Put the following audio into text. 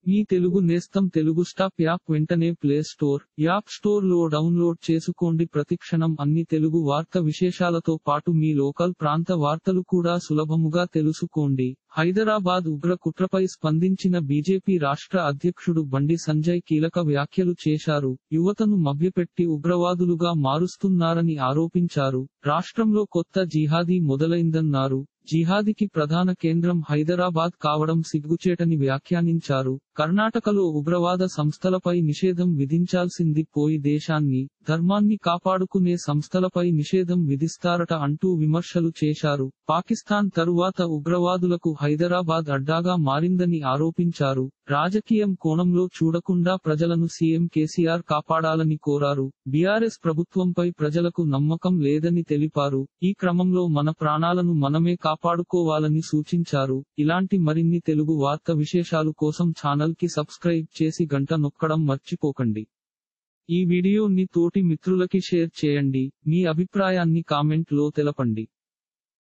మీ తెలుగు నేస్తం Telugu stop app వెంటనే play store app store లో డౌన్లోడ్ చేసుకోండి ప్రతిక్షణం అన్ని తెలుగు వార్త విశేషాలతో పాటు మీ లోకల్ ప్రాంత వార్తలు కూడా సులభముగా తెలుసుకోండి హైదరాబాద్ ఉగ్ర కుట్రపై స్పందించిన బీజేపీ రాష్ట్ర అధ్యక్షుడు బండి సంజయ్ కీలక వ్యాఖ్యలు చేశారు యువతను మభ్యపెట్టి ఉగ్రవాదులుగా మారుస్తున్నారని ఆరోపించారు రాష్ట్రంలో కొత్త జిహాదీ మొదలైందన్నారు జిహాదీకి ప్రధాన కేంద్రం హైదరాబాద్ కావడం సిగ్గుచేటని వ్యాఖ్యానించారు కర్ణాటకలో ఉగ్రవాద సంస్థలపై నిషేధం విధించాల్సింది పోయి దేశాన్ని ధర్మాన్ని కాపాడుకునే సంస్థలపై నిషేధం విధిస్తారట అంటూ విమర్శలు చేశారు పాకిస్తాన్ తరువాత ఉగ్రవాదులకు హైదరాబాద్ అడ్డాగా మారిందని ఆరోపించారు రాజకీయం కోణంలో చూడకుండా ప్రజలను సీఎం కేసీఆర్ కాపాడాలని కోరారు బీఆర్ఎస్ ప్రభుత్వంపై ప్రజలకు నమ్మకం లేదని తెలిపారు ఈ క్రమంలో మన ప్రాణాలను మనమే కాపాడుకోవాలని సూచించారు ఇలాంటి మరిన్ని తెలుగు వార్త విశేషాలు కోసం ఛానల్ కి సబ్స్క్రైబ్ చేసి గంట నొక్కడం మర్చిపోకండి ఈ వీడియోని తోటి మిత్రులకి షేర్ చేయండి మీ అభిప్రాయాన్ని కామెంట్ లో తెలపండి